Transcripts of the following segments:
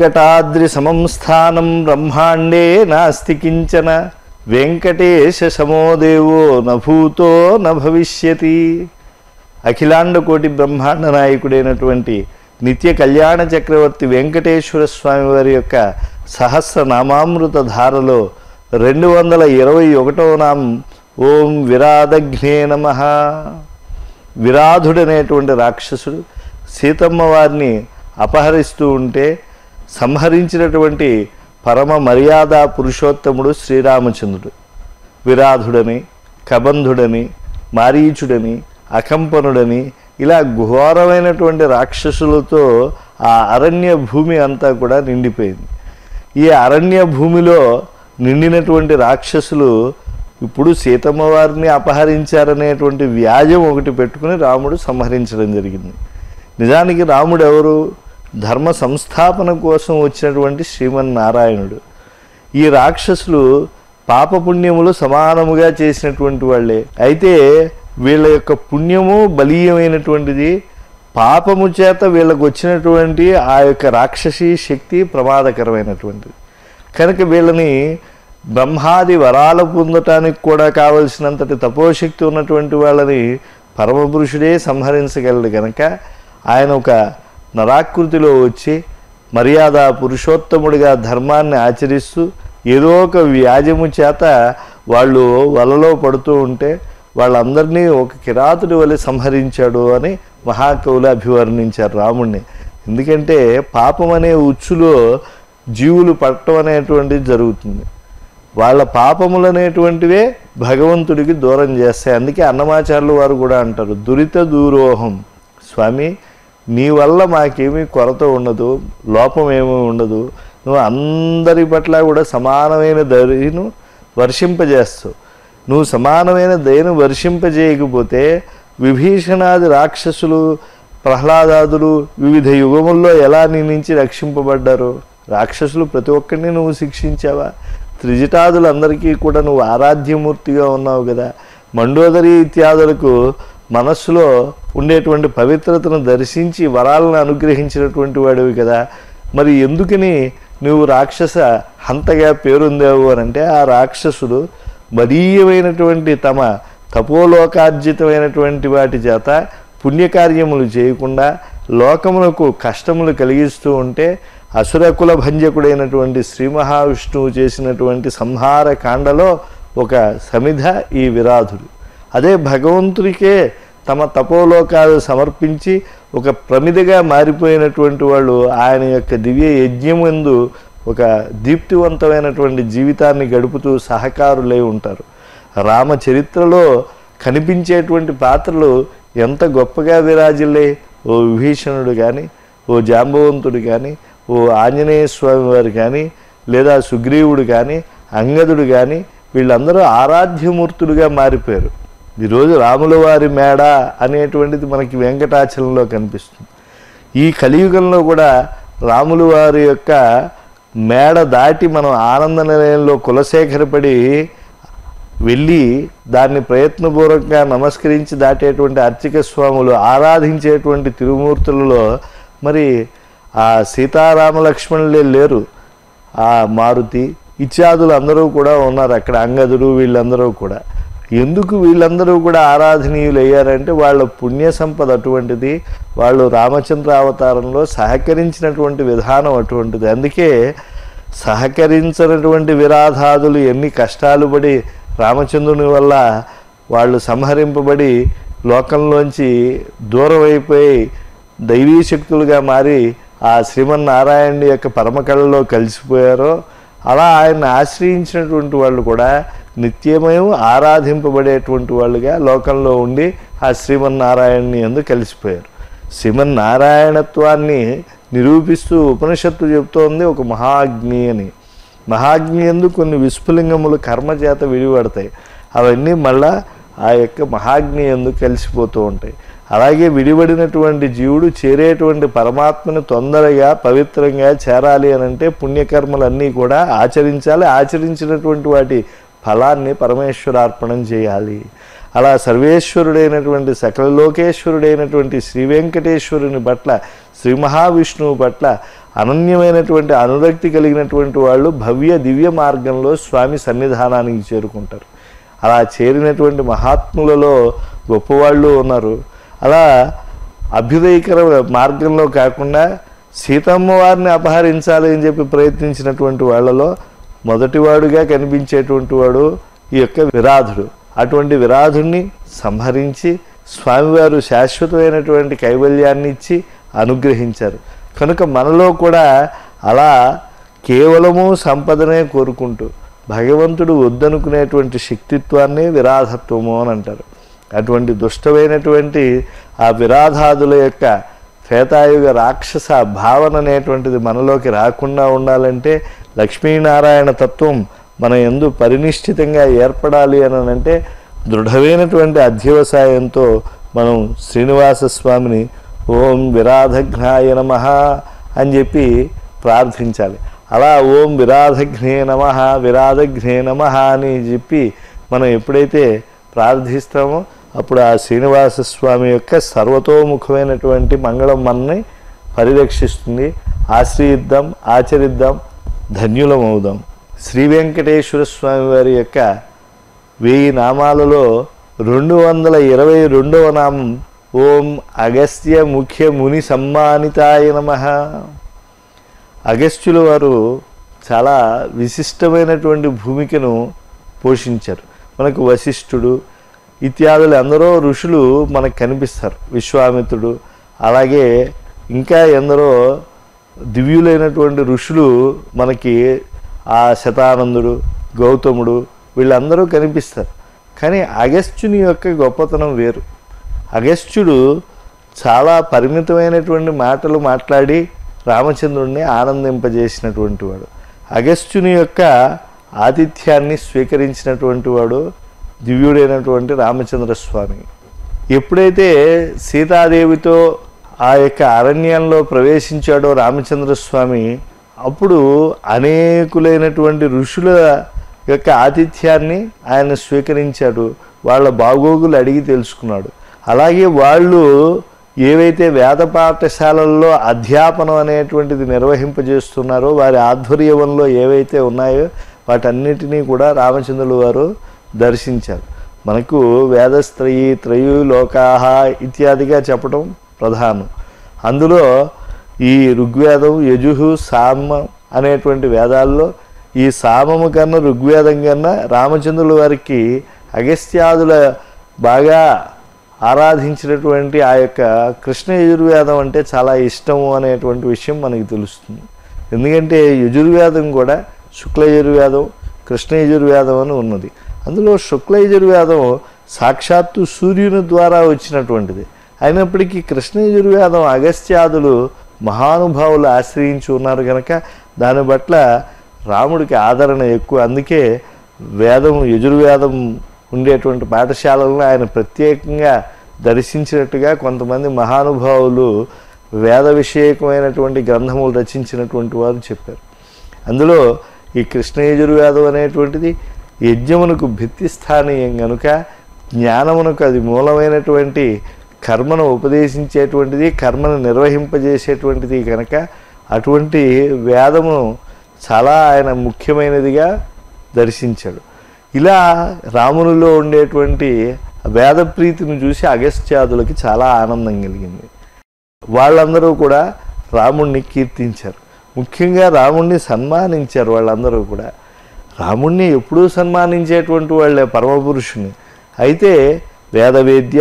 వెంకటాద్రి సమం స్థానం బ్రహ్మాండే నాస్తి కించన వెంకటేశ సమోదేవో నభూతో న భవిష్యతి అఖిలాండ కోటి బ్రహ్మాండ నాయకుడైనటువంటి నిత్య కళ్యాణ చక్రవర్తి వెంకటేశ్వర స్వామి వారి యొక్క సహస్రనామామృత ధారలో రెండు వందల ఇరవై ఒకటవ నామం ఓం విరాదఘ్నే నమ విరాధుడనేటువంటి రాక్షసుడు సీతమ్మ వారిని అపహరిస్తూ ఉంటే సంహరించినటువంటి పరమ మర్యాద పురుషోత్తముడు శ్రీరామచంద్రుడు విరాధుడని కబంధుడని మారీచుడని అకంపనుడని ఇలా ఘోరమైనటువంటి రాక్షసులతో ఆ అరణ్య భూమి అంతా కూడా నిండిపోయింది ఈ అరణ్య భూమిలో నిండినటువంటి రాక్షసులు ఇప్పుడు సీతమ్మ వారిని అపహరించారనేటువంటి వ్యాజం ఒకటి పెట్టుకుని రాముడు సంహరించడం జరిగింది నిజానికి రాముడు ఎవరు ధర్మ సంస్థాపన కోసం వచ్చినటువంటి శ్రీమన్నారాయణుడు ఈ రాక్షసులు పాపపుణ్యములు సమానముగా చేసినటువంటి వాళ్ళే అయితే వీళ్ళ యొక్క పుణ్యము బలీయమైనటువంటిది పాపము చేత వీళ్ళకు వచ్చినటువంటి ఆ యొక్క రాక్షసీ శక్తి ప్రమాదకరమైనటువంటిది కనుక వీళ్ళని బ్రహ్మాది వరాలు పొందటానికి కూడా కావలసినంతటి తపోశక్తి ఉన్నటువంటి వాళ్ళని పరమపురుషుడే సంహరించగలడు కనుక ఆయన ఒక నరాకృతిలో వచ్చి మర్యాద పురుషోత్తముడిగా ధర్మాన్ని ఆచరిస్తూ ఏదో ఒక వ్యాజము చేత వాళ్ళు వలలో పడుతూ ఉంటే వాళ్ళందరినీ ఒక కిరాతుడి వలె సంహరించాడు అని మహాకవులు అభివర్ణించారు రాముణ్ణి ఎందుకంటే పాపం అనే ఉచ్చులో జీవులు పట్టడం అనేటువంటిది జరుగుతుంది వాళ్ళ పాపములు అనేటువంటివే భగవంతుడికి దూరం చేస్తాయి అందుకే అన్నమాచార్యులు వారు కూడా అంటారు దురిత దూరోహం స్వామి నీ వల్ల మాకేమీ కొరత ఉండదు లోపం ఏమీ ఉండదు నువ్వు అందరి పట్ల కూడా సమానమైన దయను వర్షింపజేస్తావు నువ్వు సమానమైన దయను వర్షింపజేయకపోతే విభీషణాది రాక్షసులు ప్రహ్లాదాదులు వివిధ యుగముల్లో ఎలా నీ నుంచి రక్షింపబడ్డారు రాక్షసులు ప్రతి ఒక్కరిని నువ్వు శిక్షించావా త్రిజిటాదులందరికీ కూడా నువ్వు ఆరాధ్యమూర్తిగా ఉన్నావు కదా మండోదరి ఇత్యాదులకు మనస్సులో ఉండేటువంటి పవిత్రతను దర్శించి వరాలను అనుగ్రహించినటువంటి వాడివి కదా మరి ఎందుకని నువ్వు రాక్షస హంతగా పేరొందావు అని అంటే ఆ రాక్షసుడు బలీయమైనటువంటి తమ తపోలోకార్జితమైనటువంటి వాటి చేత పుణ్యకార్యములు చేయకుండా లోకములకు కష్టములు కలిగిస్తూ ఉంటే అసురకుల భంజకుడైనటువంటి శ్రీ మహావిష్ణువు చేసినటువంటి సంహార కాండలో ఒక సమిధ ఈ విరాధుడు అదే భగవంతుడికే తమ తపోలోకాలు సమర్పించి ఒక ప్రమిదగా మారిపోయినటువంటి వాళ్ళు ఆయన యొక్క దివ్య యజ్ఞమందు ఒక దీప్తివంతమైనటువంటి జీవితాన్ని గడుపుతూ సహకారులై ఉంటారు రామచరిత్రలో కనిపించేటువంటి పాత్రలు ఎంత గొప్పగా విరాజిల్లే ఓ విభీషణుడు కానీ ఓ జాంబవంతుడు కానీ ఓ ఆంజనేయ స్వామి వారు కానీ లేదా సుగ్రీవుడు కానీ అంగదుడు కానీ వీళ్ళందరూ ఆరాధ్యమూర్తులుగా మారిపోయారు ఈరోజు రాముల వారి మేడ అనేటువంటిది మనకి వెంకటాచలంలో కనిపిస్తుంది ఈ కలియుగంలో కూడా రాములు వారి యొక్క మేడ దాటి మనం ఆనంద నిలయంలో కులశేఖరపడి వెళ్ళి దాన్ని ప్రయత్నపూర్వకంగా నమస్కరించి దాటేటువంటి అర్చక స్వాములు ఆరాధించేటువంటి తిరుమూర్తులలో మరి ఆ సీతారామ లక్ష్మణులే లేరు ఆ మారుతి ఇత్యాదులు అందరూ కూడా ఉన్నారు అక్కడ అంగదుడు వీళ్ళందరూ కూడా ఎందుకు వీళ్ళందరూ కూడా ఆరాధనీయులు అయ్యారంటే వాళ్ళ పుణ్య సంపద అటువంటిది వాళ్ళు రామచంద్ర అవతారంలో సహకరించినటువంటి విధానం అటువంటిది అందుకే సహకరించినటువంటి విరాధాదులు ఎన్ని కష్టాలు పడి రామచంద్రుని వల్ల వాళ్ళు సంహరింపబడి లోకంలోంచి దూరం అయిపోయి దైవీ శక్తులుగా మారి ఆ శ్రీమన్నారాయణుడి యొక్క పరమకళలో కలిసిపోయారో అలా ఆయన ఆశ్రయించినటువంటి వాళ్ళు కూడా నిత్యమయం ఆరాధింపబడేటువంటి వాళ్ళుగా లోకంలో ఉండి ఆ శ్రీమన్నారాయణని ఎందు కలిసిపోయారు శ్రీమన్నారాయణత్వాన్ని నిరూపిస్తూ ఉపనిషత్తు చెప్తోంది ఒక మహాగ్ని అని మహాగ్ని ఎందు కొన్ని విస్ఫులింగములు కర్మ చేత విడిపడతాయి అవన్నీ మళ్ళా ఆ యొక్క మహాగ్ని ఎందు కలిసిపోతూ ఉంటాయి అలాగే విడిపడినటువంటి జీవుడు చేరేటువంటి పరమాత్మని తొందరగా పవిత్రంగా చేరాలి అని అంటే పుణ్యకర్మలన్నీ కూడా ఆచరించాలి ఆచరించినటువంటి వాటి ఫలాన్ని పరమేశ్వరార్పణం చేయాలి అలా సర్వేశ్వరుడైనటువంటి సకల లోకేశ్వరుడైనటువంటి శ్రీ వెంకటేశ్వరుని పట్ల శ్రీ మహావిష్ణువు పట్ల అనన్యమైనటువంటి అనురక్తి కలిగినటువంటి వాళ్ళు భవ్య దివ్య మార్గంలో స్వామి సన్నిధానానికి చేరుకుంటారు అలా చేరినటువంటి మహాత్ములలో గొప్పవాళ్ళు ఉన్నారు అలా అభ్యుదయకర మార్గంలో కాకుండా సీతమ్మ వారిని అపహరించాలి అని చెప్పి ప్రయత్నించినటువంటి వాళ్ళలో మొదటివాడుగా కనిపించేటువంటి వాడు ఈ యొక్క విరాధుడు అటువంటి విరాధుణ్ణి సంహరించి స్వామివారు శాశ్వతమైనటువంటి కైవల్యాన్ని ఇచ్చి అనుగ్రహించారు కనుక మనలో కూడా అలా కేవలము సంపదనే కోరుకుంటూ భగవంతుడు వద్దనుకునేటువంటి శక్తిత్వాన్ని విరాధత్వము అని అంటారు అటువంటి దుష్టమైనటువంటి ఆ విరాధాదుల యొక్క త్రేతాయుగ రాక్షస భావన అనేటువంటిది మనలోకి రాకుండా ఉండాలంటే లక్ష్మీనారాయణ తత్వం మన ఎందు పరినిష్ఠితంగా ఏర్పడాలి అని అంటే దృఢమైనటువంటి అధ్యవసాయంతో మనం శ్రీనివాస స్వామిని ఓం విరాధఘ్నాయ నమ అని చెప్పి ప్రార్థించాలి అలా ఓం విరాధఘ్నే నమ విరాధఘ్నే నమ అని చెప్పి మనం ఎప్పుడైతే ప్రార్థిస్తామో అప్పుడు ఆ శ్రీనివాస స్వామి యొక్క సర్వతోముఖమైనటువంటి మంగళం మనని పరిరక్షిస్తుంది ఆశ్రయిద్దాం ఆచరిద్దాం ధన్యులమవుదాం శ్రీ వెంకటేశ్వర స్వామి వారి యొక్క వెయ్యి నామాలలో రెండు వందల ఇరవై రెండవ నామం ఓం అగస్త్య ముఖ్య ముని సమ్మానితాయ నమ అగస్త్యుల వారు చాలా విశిష్టమైనటువంటి భూమికను పోషించారు మనకు వశిష్ఠుడు ఇత్యాదులు ఎందరో ఋషులు మనకు కనిపిస్తారు విశ్వామిత్రుడు అలాగే ఇంకా ఎందరో దివ్యులైనటువంటి ఋషులు మనకి ఆ శతానందుడు గౌతముడు వీళ్ళందరూ కనిపిస్తారు కానీ అగస్త్యుని యొక్క గొప్పతనం వేరు అగస్త్యుడు చాలా పరిమితమైనటువంటి మాటలు మాట్లాడి రామచంద్రుడిని ఆనందింపజేసినటువంటి వాడు అగస్త్యుని యొక్క ఆతిథ్యాన్ని స్వీకరించినటువంటి వాడు దివ్యుడైనటువంటి రామచంద్ర స్వామి ఎప్పుడైతే సీతాదేవితో ఆ యొక్క అరణ్యంలో ప్రవేశించాడో రామచంద్ర స్వామి అప్పుడు అనేకులైనటువంటి ఋషుల యొక్క ఆతిథ్యాన్ని ఆయన స్వీకరించాడు వాళ్ళ బాగోగులు అడిగి తెలుసుకున్నాడు అలాగే వాళ్ళు ఏవైతే వేద పాఠశాలల్లో అధ్యాపనం అనేటువంటిది నిర్వహింపజేస్తున్నారో వారి ఆధ్వర్యంలో ఏవైతే ఉన్నాయో వాటన్నిటినీ కూడా రామచంద్రులు వారు దర్శించారు మనకు వేదస్త్రయి త్రయు లోకాహ ఇత్యాదిగా చెప్పడం ప్రధానం అందులో ఈ ఋగ్వేదం యజుహు సామ అనేటువంటి వేదాల్లో ఈ సామము కన్నా ఋగ్వేదం కన్నా రామచంద్రుల వారికి అగస్త్యాదుల బాగా ఆరాధించినటువంటి ఆ యొక్క కృష్ణ యజుర్వేదం అంటే చాలా ఇష్టము అనేటువంటి విషయం మనకి తెలుస్తుంది ఎందుకంటే యజుర్వేదం కూడా శుక్ల యజుర్వేదం కృష్ణ యజుర్వేదం అని ఉన్నది అందులో శుక్ల యజుర్వేదం సాక్షాత్తు సూర్యుని ద్వారా వచ్చినటువంటిది అయినప్పటికీ కృష్ణ యజుర్వేదం అగస్త్యాదులు మహానుభావులు ఆశ్రయించి ఉన్నారు కనుక దాని పట్ల రాముడికి ఆదరణ ఎక్కువ అందుకే వేదం యజుర్వేదం ఉండేటువంటి పాఠశాలలను ఆయన ప్రత్యేకంగా దర్శించినట్టుగా కొంతమంది మహానుభావులు వేద విషయకమైనటువంటి గ్రంథములు రచించినటువంటి వారు చెప్పారు అందులో ఈ కృష్ణ యజుర్వేదం అనేటువంటిది యజ్ఞమునకు భిత్తి స్థానీయం గనుక జ్ఞానమునకు అది మూలమైనటువంటి కర్మను ఉపదేశించేటువంటిది కర్మను నిర్వహింపజేసేటువంటిది కనుక అటువంటి వేదము చాలా ఆయన ముఖ్యమైనదిగా దర్శించాడు ఇలా రామునిలో ఉండేటువంటి వేద ప్రీతిని చూసి అగస్త్యాదులకి చాలా ఆనందం కలిగింది వాళ్ళందరూ కూడా రాముణ్ణి కీర్తించారు ముఖ్యంగా రాముణ్ణి సన్మానించారు వాళ్ళందరూ కూడా రాముణ్ణి ఎప్పుడూ సన్మానించేటువంటి వాళ్ళే పరమపురుషుని అయితే వేదవేద్య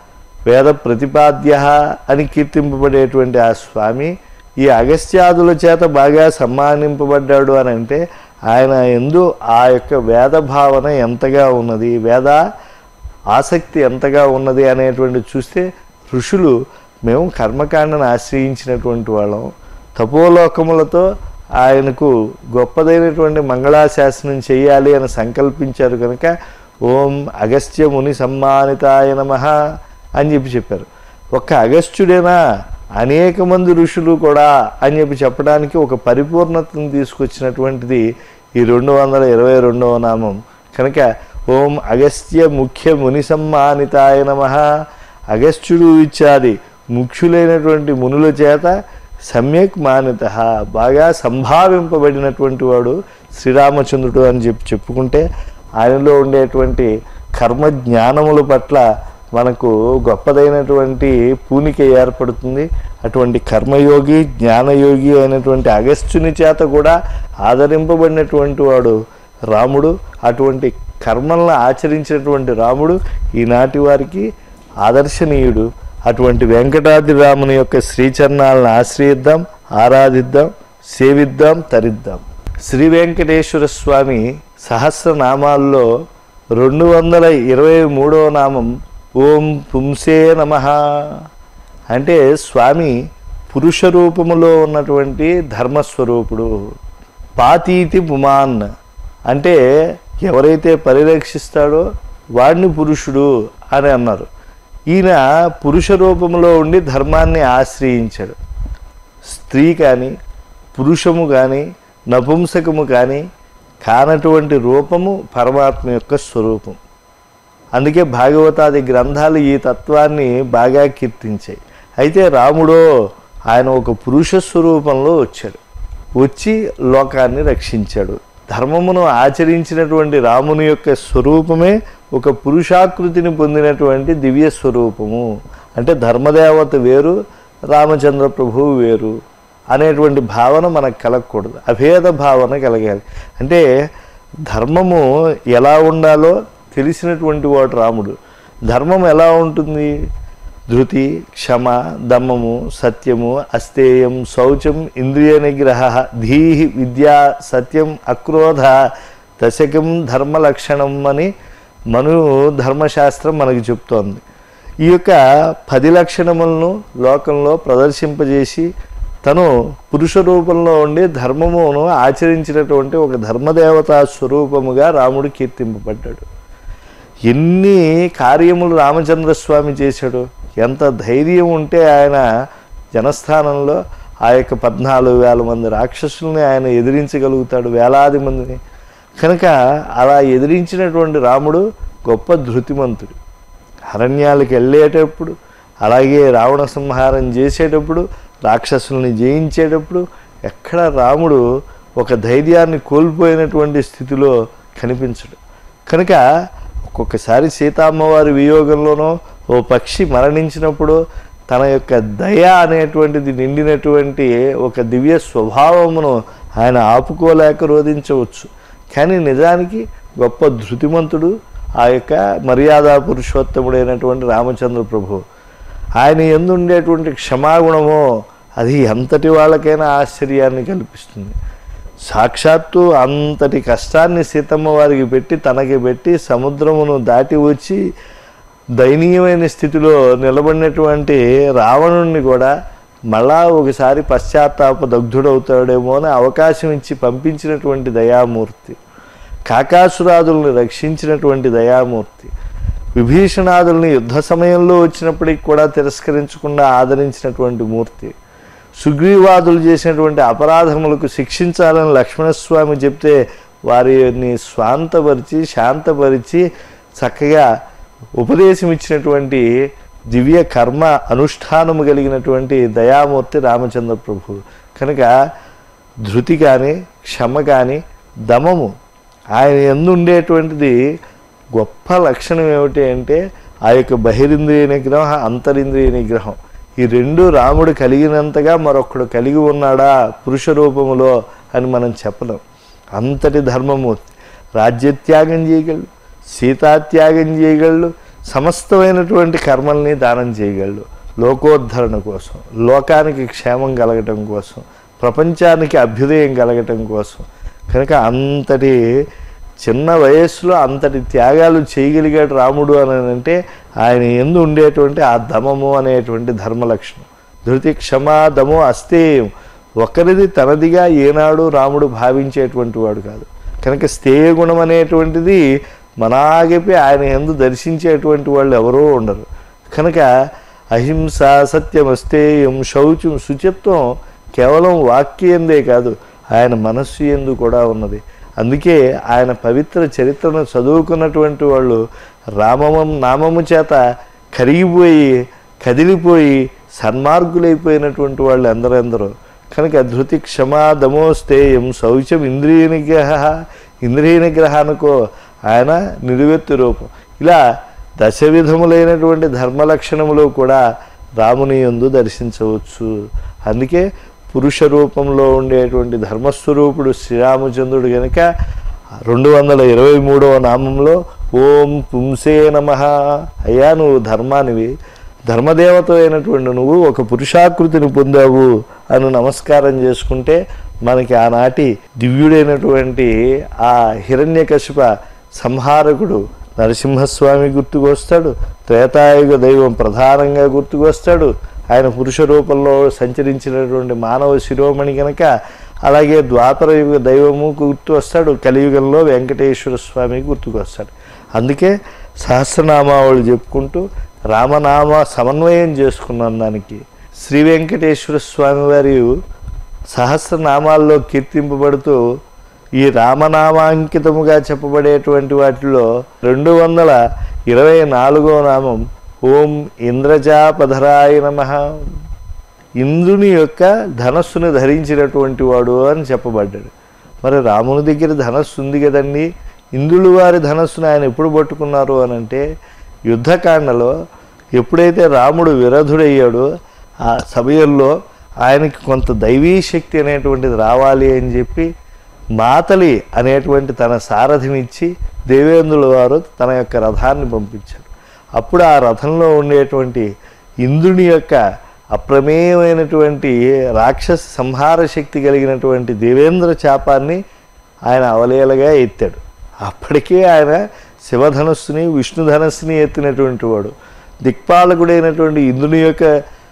వేద ప్రతిపాద్య అని కీర్తింపబడేటువంటి ఆ స్వామి ఈ అగస్త్యాదుల చేత బాగా సన్మానింపబడ్డాడు అని అంటే ఆయన ఎందు ఆ యొక్క వేద భావన ఎంతగా ఉన్నది వేద ఆసక్తి ఎంతగా ఉన్నది అనేటువంటి చూస్తే ఋషులు మేము కర్మకాండను ఆశ్రయించినటువంటి వాళ్ళం తపోలోకములతో ఆయనకు గొప్పదైనటువంటి మంగళాశాసనం చేయాలి అని సంకల్పించారు కనుక ఓం అగస్త్య ముని సమ్మానితాయ నమ అని చెప్పి చెప్పారు ఒక్క అగస్త్యుడేనా అనేక మంది ఋషులు కూడా అని చెప్పి చెప్పడానికి ఒక పరిపూర్ణతను తీసుకొచ్చినటువంటిది ఈ రెండు వందల ఇరవై రెండవ నామం కనుక ఓం అగస్త్య ముఖ్య ముని సమ్మానితాయ నమ అగస్త్యుడు ఇత్యాది ముఖ్యులైనటువంటి మునుల చేత సమ్యక్ మానిత బాగా సంభావింపబడినటువంటి వాడు శ్రీరామచంద్రుడు అని చెప్పి చెప్పుకుంటే ఆయనలో ఉండేటువంటి కర్మ జ్ఞానముల పట్ల మనకు గొప్పదైనటువంటి పూనిక ఏర్పడుతుంది అటువంటి కర్మయోగి జ్ఞానయోగి అయినటువంటి అగస్త్యుని చేత కూడా ఆదరింపబడినటువంటి వాడు రాముడు అటువంటి కర్మలను ఆచరించినటువంటి రాముడు ఈనాటి వారికి ఆదర్శనీయుడు అటువంటి వెంకటాద్రి రాముని యొక్క శ్రీచరణాలను ఆశ్రయిద్దాం ఆరాధిద్దాం సేవిద్దాం తరిద్దాం శ్రీ వెంకటేశ్వర స్వామి సహస్రనామాల్లో రెండు వందల ఇరవై మూడవ నామం ఓం పుంసే నమ అంటే స్వామి పురుష రూపములో ఉన్నటువంటి ధర్మస్వరూపుడు పాతీతి పుమాన్ అంటే ఎవరైతే పరిరక్షిస్తాడో వాడిని పురుషుడు అని అన్నారు ఈయన పురుష రూపంలో ఉండి ధర్మాన్ని ఆశ్రయించాడు స్త్రీ కానీ పురుషము కానీ నపుంసకము కానీ కానటువంటి రూపము పరమాత్మ యొక్క స్వరూపం అందుకే భాగవతాది గ్రంథాలు ఈ తత్వాన్ని బాగా కీర్తించాయి అయితే రాముడో ఆయన ఒక పురుష స్వరూపంలో వచ్చాడు వచ్చి లోకాన్ని రక్షించాడు ధర్మమును ఆచరించినటువంటి రాముని యొక్క స్వరూపమే ఒక పురుషాకృతిని పొందినటువంటి దివ్య స్వరూపము అంటే ధర్మదేవత వేరు రామచంద్ర ప్రభువు వేరు అనేటువంటి భావన మనకు కలగకూడదు అభేద భావన కలగాలి అంటే ధర్మము ఎలా ఉండాలో తెలిసినటువంటి వాడు రాముడు ధర్మం ఎలా ఉంటుంది ధృతి క్షమ దమ్మము సత్యము అస్తేయం శౌచం ఇంద్రియ నిగ్రహ ధీహి విద్యా సత్యం అక్రోధ దశకం ధర్మ లక్షణం అని మను ధర్మశాస్త్రం మనకు చెప్తోంది ఈ యొక్క పది లక్షణములను లోకంలో ప్రదర్శింపజేసి తను పురుష రూపంలో ఉండి ధర్మమును ఆచరించినటువంటి ఒక ధర్మదేవతా స్వరూపముగా రాముడు కీర్తింపబడ్డాడు ఎన్ని కార్యములు రామచంద్రస్వామి చేశాడు ఎంత ధైర్యం ఉంటే ఆయన జనస్థానంలో ఆ యొక్క పద్నాలుగు వేల మంది రాక్షసుల్ని ఆయన ఎదిరించగలుగుతాడు వేలాది మందిని కనుక అలా ఎదిరించినటువంటి రాముడు గొప్ప ధృతిమంతుడు అరణ్యాలకు వెళ్ళేటప్పుడు అలాగే రావణ సంహారం చేసేటప్పుడు రాక్షసుల్ని జయించేటప్పుడు ఎక్కడ రాముడు ఒక ధైర్యాన్ని కోల్పోయినటువంటి స్థితిలో కనిపించడు కనుక ఒక్కొక్కసారి సీతామ్మవారి వియోగంలోనో ఓ పక్షి మరణించినప్పుడు తన యొక్క దయ అనేటువంటిది నిండినటువంటి ఒక దివ్య స్వభావమును ఆయన ఆపుకోలేక రోధించవచ్చు కానీ నిజానికి గొప్ప ధృతిమంతుడు ఆ యొక్క మర్యాదా పురుషోత్తముడైనటువంటి రామచంద్ర ప్రభు ఆయన ఎందు ఉండేటువంటి క్షమాగుణమో అది ఎంతటి వాళ్ళకైనా ఆశ్చర్యాన్ని కల్పిస్తుంది సాక్షాత్తు అంతటి కష్టాన్ని సీతమ్మ వారికి పెట్టి తనకి పెట్టి సముద్రమును దాటి వచ్చి దయనీయమైన స్థితిలో నిలబడినటువంటి రావణుణ్ణి కూడా మళ్ళా ఒకసారి పశ్చాత్తాప దగ్ధుడవుతాడేమో అని అవకాశం ఇచ్చి పంపించినటువంటి దయామూర్తి కాకాసురాదుల్ని రక్షించినటువంటి దయామూర్తి విభీషణాదుల్ని యుద్ధ సమయంలో వచ్చినప్పటికి కూడా తిరస్కరించకుండా ఆదరించినటువంటి మూర్తి సుగ్రీవాదులు చేసినటువంటి అపరాధములకు శిక్షించాలని లక్ష్మణస్వామి చెప్తే వారిని స్వాంతపరిచి శాంతపరిచి చక్కగా ఉపదేశం ఇచ్చినటువంటి దివ్య కర్మ అనుష్ఠానము కలిగినటువంటి దయామూర్తి రామచంద్ర ప్రభు కనుక ధృతి కానీ క్షమ కానీ దమము ఆయన ఎందు ఉండేటువంటిది గొప్ప లక్షణం ఏమిటి అంటే ఆ యొక్క బహిరింద్రియ నిగ్రహం అంతరింద్రియ నిగ్రహం ఈ రెండు రాముడు కలిగినంతగా మరొకడు కలిగి ఉన్నాడా పురుష రూపములో అని మనం చెప్పలేం అంతటి ధర్మమూర్తి రాజ్యత్యాగం చేయగలడు సీతాత్యాగం చేయగలడు సమస్తమైనటువంటి కర్మల్ని దానం చేయగలడు లోకోద్ధరణ కోసం లోకానికి క్షేమం కలగటం కోసం ప్రపంచానికి అభ్యుదయం కలగటం కోసం కనుక అంతటి చిన్న వయస్సులో అంతటి త్యాగాలు చేయగలిగాడు రాముడు అని అంటే ఆయన ఎందు ఉండేటువంటి ఆ దమము అనేటువంటి ధర్మ లక్షణం ధృతి క్షమా దము అస్తేయం ఒకరిది తనదిగా ఏనాడు రాముడు భావించేటువంటి వాడు కాదు కనుక స్థేయ గుణం అనేటువంటిది మనాగపి ఆయన ఎందు దర్శించేటువంటి వాళ్ళు ఎవరో ఉండరు కనుక అహింస సత్యమస్తేయం శౌచం శుచిత్వం కేవలం వాక్యందే కాదు ఆయన మనస్సు ఎందు కూడా ఉన్నది అందుకే ఆయన పవిత్ర చరిత్రను చదువుకున్నటువంటి వాళ్ళు రామమం నామము చేత కరిగిపోయి కదిలిపోయి సన్మార్గులైపోయినటువంటి వాళ్ళు ఎందరెందరో కనుక ధృతి క్షమా దమోస్తేయం శౌచం ఇంద్రియ నిగ్రహ ఇంద్రియ నిగ్రహానికో ఆయన నిలువెత్తు రూపం ఇలా దశ విధములైనటువంటి ధర్మ లక్షణములు కూడా రాముని యందు దర్శించవచ్చు అందుకే పురుష రూపంలో ఉండేటువంటి ధర్మస్వరూపుడు శ్రీరామచంద్రుడు గనుక రెండు వందల ఇరవై మూడవ నామంలో ఓం పుంసే నమ అయ్యా నువ్వు ధర్మానివి ధర్మదేవత అయినటువంటి నువ్వు ఒక పురుషాకృతిని పొందావు అని నమస్కారం చేసుకుంటే మనకి ఆనాటి దివ్యుడైనటువంటి ఆ హిరణ్యకశిప సంహారకుడు నరసింహస్వామి గుర్తుకొస్తాడు త్రేతాయుగ దైవం ప్రధానంగా గుర్తుకొస్తాడు ఆయన పురుష రూపంలో సంచరించినటువంటి మానవ శిరోమణి కనుక అలాగే ద్వాపర యుగ దైవము గుర్తు వస్తాడు కలియుగంలో వెంకటేశ్వర స్వామి గుర్తుకొస్తాడు అందుకే సహస్రనామావళి చెప్పుకుంటూ రామనామ సమన్వయం చేసుకున్నాం దానికి శ్రీ వెంకటేశ్వర స్వామి వారి సహస్రనామాల్లో కీర్తింపబడుతూ ఈ రామనామాంకితముగా చెప్పబడేటువంటి వాటిలో రెండు వందల ఇరవై నాలుగో నామం ఓం ఇంద్రజాపధరాయ నమ ఇంద్రుని యొక్క ధనస్సును ధరించినటువంటి వాడు అని చెప్పబడ్డాడు మరి రాముని దగ్గర ధనస్సు ఉంది కదండి ఇంద్రులు వారి ధనస్సును ఆయన ఎప్పుడు పట్టుకున్నారు అని అంటే యుద్ధకాండలో ఎప్పుడైతే రాముడు విరధుడయ్యాడో ఆ సమయంలో ఆయనకి కొంత దైవీ శక్తి అనేటువంటిది రావాలి అని చెప్పి మాతలి అనేటువంటి తన సారథినిచ్చి దేవేంద్రుల వారు తన యొక్క రథాన్ని పంపించారు అప్పుడు ఆ రథంలో ఉండేటువంటి ఇంద్రుని యొక్క అప్రమేయమైనటువంటి రాక్షస సంహార శక్తి కలిగినటువంటి దేవేంద్ర చాపాన్ని ఆయన అవలేలగా ఎత్తాడు అప్పటికే ఆయన శివధనస్సుని విష్ణుధనస్సుని ఎత్తినటువంటి వాడు దిక్పాలకుడైనటువంటి ఇంద్రుని యొక్క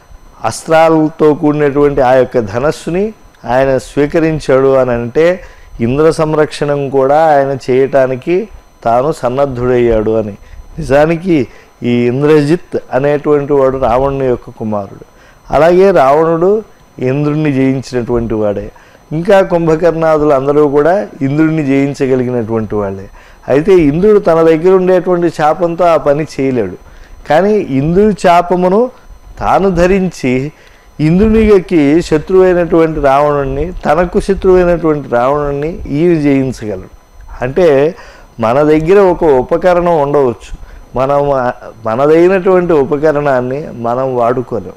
అస్త్రాలతో కూడినటువంటి ఆ యొక్క ధనస్సుని ఆయన స్వీకరించాడు అని అంటే ఇంద్ర సంరక్షణం కూడా ఆయన చేయటానికి తాను సన్నద్ధుడయ్యాడు అని నిజానికి ఈ ఇంద్రజిత్ అనేటువంటి వాడు రావణుని యొక్క కుమారుడు అలాగే రావణుడు ఇంద్రుణ్ణి జయించినటువంటి వాడే ఇంకా కుంభకర్ణాదులు అందరూ కూడా ఇంద్రుడిని జయించగలిగినటువంటి వాళ్ళే అయితే ఇంద్రుడు తన దగ్గర ఉండేటువంటి శాపంతో ఆ పని చేయలేడు కానీ ఇంద్రుడి శాపమును తాను ధరించి ఇంద్రునికి శత్రువైనటువంటి రావణుణ్ణి తనకు శత్రువైనటువంటి రావణుణ్ణి ఈయన జయించగలడు అంటే మన దగ్గర ఒక ఉపకరణం ఉండవచ్చు మనం మనదైనటువంటి ఉపకరణాన్ని మనం వాడుకోలేం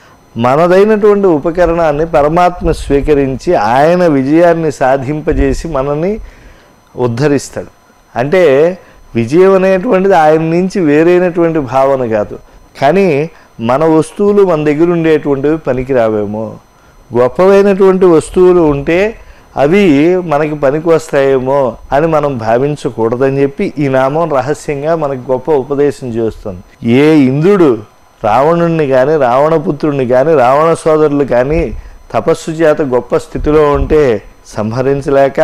మనదైనటువంటి ఉపకరణాన్ని పరమాత్మ స్వీకరించి ఆయన విజయాన్ని సాధింపజేసి మనల్ని ఉద్ధరిస్తాడు అంటే విజయం అనేటువంటిది ఆయన నుంచి వేరైనటువంటి భావన కాదు కానీ మన వస్తువులు మన దగ్గర ఉండేటువంటివి పనికి రావేమో గొప్పవైనటువంటి వస్తువులు ఉంటే అవి మనకి పనికి వస్తాయేమో అని మనం భావించకూడదని చెప్పి ఈ నామం రహస్యంగా మనకి గొప్ప ఉపదేశం చేస్తుంది ఏ ఇంద్రుడు రావణుణ్ణి కానీ రావణపుత్రుణ్ణి కానీ రావణ సోదరులు కానీ తపస్సు చేత గొప్ప స్థితిలో ఉంటే సంహరించలేక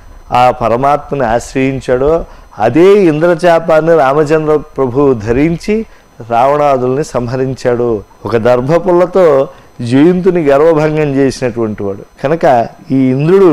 ఆ పరమాత్మని ఆశ్రయించాడో అదే ఇంద్రచాపాన్ని రామచంద్ర ప్రభువు ధరించి రావణాదుల్ని సంహరించాడు ఒక దర్భపుల్లతో జయంతుని గర్వభంగం చేసినటువంటి వాడు కనుక ఈ ఇంద్రుడు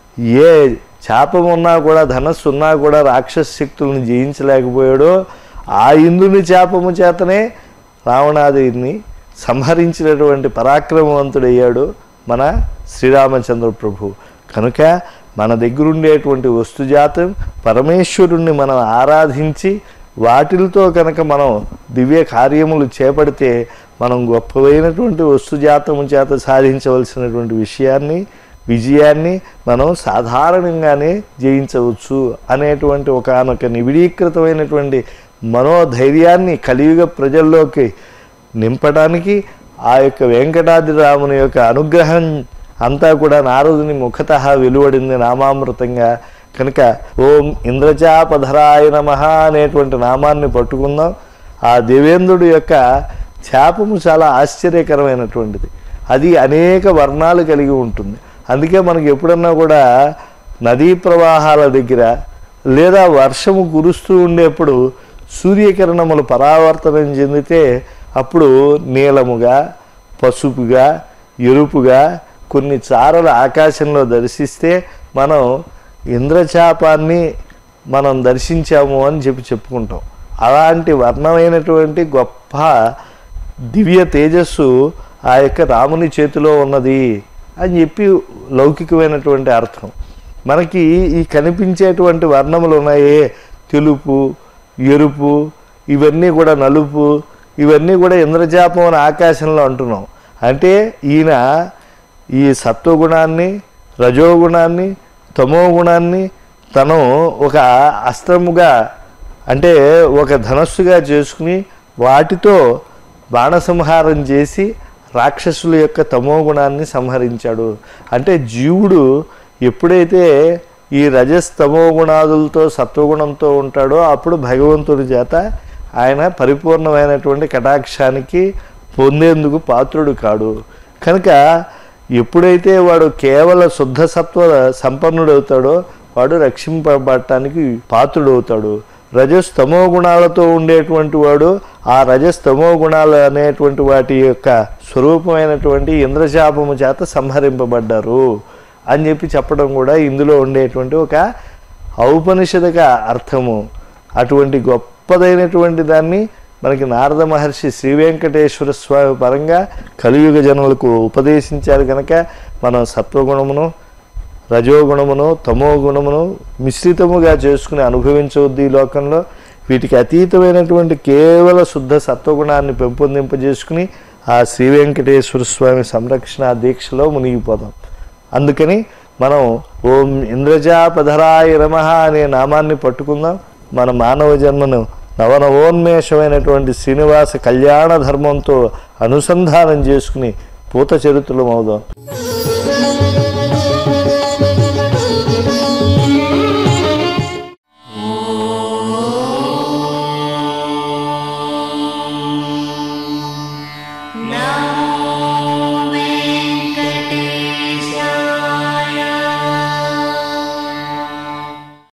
ఏ చాపం ఉన్నా కూడా ధనస్సు ఉన్నా కూడా రాక్షస శక్తులను జయించలేకపోయాడో ఆ ఇంద్రుని చాపము చేతనే రావణాదిని సంహరించినటువంటి పరాక్రమవంతుడయ్యాడు మన శ్రీరామచంద్ర ప్రభు కనుక మన దగ్గర ఉండేటువంటి వస్తుజాతం పరమేశ్వరుణ్ణి మనం ఆరాధించి వాటిలతో కనుక మనం దివ్య కార్యములు చేపడితే మనం గొప్పవైనటువంటి వస్తుజాతము చేత సాధించవలసినటువంటి విషయాన్ని విజయాన్ని మనం సాధారణంగానే జయించవచ్చు అనేటువంటి ఒకనొక నిబిడీకృతమైనటువంటి మనోధైర్యాన్ని కలియుగ ప్రజల్లోకి నింపడానికి ఆ యొక్క వెంకటాద్రి రాముని యొక్క అనుగ్రహం అంతా కూడా నారదుని ముఖత వెలువడింది నామామృతంగా కనుక ఓం ఇంద్రచాపధరాయ నమ అనేటువంటి నామాన్ని పట్టుకుందాం ఆ దేవేంద్రుడి యొక్క శాపము చాలా ఆశ్చర్యకరమైనటువంటిది అది అనేక వర్ణాలు కలిగి ఉంటుంది అందుకే మనకి ఎప్పుడన్నా కూడా నదీ ప్రవాహాల దగ్గర లేదా వర్షము కురుస్తూ ఉండేప్పుడు సూర్యకిరణములు పరావర్తనం చెందితే అప్పుడు నీలముగా పసుపుగా ఎరుపుగా కొన్ని చారలు ఆకాశంలో దర్శిస్తే మనం ఇంద్రచాపాన్ని మనం దర్శించాము అని చెప్పి చెప్పుకుంటాం అలాంటి వర్ణమైనటువంటి గొప్ప దివ్య తేజస్సు ఆ యొక్క రాముని చేతిలో ఉన్నది అని చెప్పి లౌకికమైనటువంటి అర్థం మనకి ఈ కనిపించేటువంటి వర్ణములు ఉన్నాయే తెలుపు ఎరుపు ఇవన్నీ కూడా నలుపు ఇవన్నీ కూడా ఇంద్రజాపం అని ఆకాశంలో అంటున్నాం అంటే ఈయన ఈ సత్వగుణాన్ని రజోగుణాన్ని తమో గుణాన్ని తను ఒక అస్త్రముగా అంటే ఒక ధనస్సుగా చేసుకుని వాటితో బాణసంహారం చేసి రాక్షసుల యొక్క తమో గుణాన్ని సంహరించాడు అంటే జీవుడు ఎప్పుడైతే ఈ రజస్ తమో గుణాదులతో సత్వగుణంతో ఉంటాడో అప్పుడు భగవంతుడి చేత ఆయన పరిపూర్ణమైనటువంటి కటాక్షానికి పొందేందుకు పాత్రుడు కాడు కనుక ఎప్పుడైతే వాడు కేవల శుద్ధ సత్వ సంపన్నుడవుతాడో వాడు రక్షింపబడటానికి పాత్రుడవుతాడు రజస్ తమో గుణాలతో ఉండేటువంటి వాడు ఆ రజస్ తమో గుణాలు అనేటువంటి వాటి యొక్క స్వరూపమైనటువంటి ఇంద్రశాపము చేత సంహరింపబడ్డారు అని చెప్పి చెప్పడం కూడా ఇందులో ఉండేటువంటి ఒక ఔపనిషదిక అర్థము అటువంటి గొప్పదైనటువంటి దాన్ని మనకి నారద మహర్షి శ్రీ వెంకటేశ్వర స్వామి పరంగా కలియుగ జనులకు ఉపదేశించారు కనుక మనం సత్వగుణమును రజోగుణమును తమో గుణమును మిశ్రితముగా చేసుకుని అనుభవించవద్దు ఈ లోకంలో వీటికి అతీతమైనటువంటి కేవల శుద్ధ సత్వగుణాన్ని పెంపొందింపజేసుకుని ఆ శ్రీ వెంకటేశ్వర స్వామి సంరక్షణ దీక్షలో మునిగిపోదాం అందుకని మనం ఓం ఇంద్రజాపధరాయ నమః అనే నామాన్ని పట్టుకుందాం మన మానవ జన్మను నవనవోన్మేషమైనటువంటి శ్రీనివాస కళ్యాణ ధర్మంతో అనుసంధానం చేసుకుని పూత చరిత్రలం అవుదాం